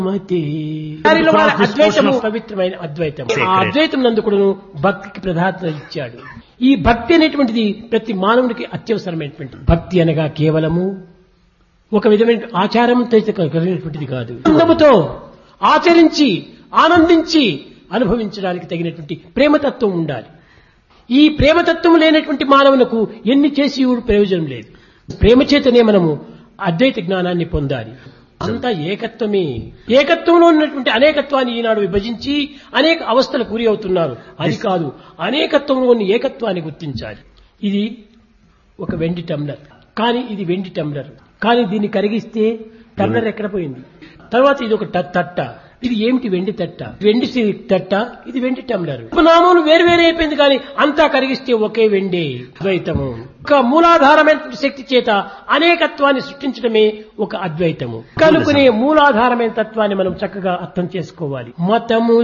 దానిలో వాళ్ళ అద్వైతము పవిత్రమైన అద్వైతం ఆ అద్వైతం నందు కూడాను భక్తికి ప్రాధాన్యత ఇచ్చాడు ఈ భక్తి అనేటువంటిది ప్రతి మానవునికి అత్యవసరమైనటువంటి భక్తి అనగా కేవలము ఒక విధమైన ఆచారంతో కలిగినటువంటిది కాదు ఆనందముతో ఆచరించి ఆనందించి అనుభవించడానికి తగినటువంటి ప్రేమతత్వం ఉండాలి ఈ ప్రేమతత్వం లేనటువంటి మానవులకు ఎన్ని చేసి కూడా ప్రయోజనం లేదు ప్రేమ చేతనే మనము అద్వైత జ్ఞానాన్ని పొందాలి అంతా ఏకత్వమే ఏకత్వంలో ఉన్నటువంటి అనేకత్వాన్ని ఈనాడు విభజించి అనేక అవస్థలు గురి అవుతున్నారు అది కాదు అనేకత్వంలో ఉన్న ఏకత్వాన్ని గుర్తించాలి ఇది ఒక వెండి టమ్లర్ కానీ ఇది వెండి టమ్లర్ కానీ దీన్ని కరిగిస్తే టమ్లర్ ఎక్కడ పోయింది తర్వాత ఇది ఒక ట- తట్ట ఇది ఏమిటి వెండి తట్ట వెండి సి- తట్ట ఇది వెండి టమ్లర్ నామములు వేరు వేరే అయిపోయింది కానీ అంతా కరిగిస్తే ఒకే వెండే ద్వైతము ఒక మూలాధారమైన శక్తి చేత అనేకత్వాన్ని సృష్టించడమే ఒక అద్వైతము కనుకునే మూలాధారమైన తత్వాన్ని మనం చక్కగా అర్థం చేసుకోవాలి మతము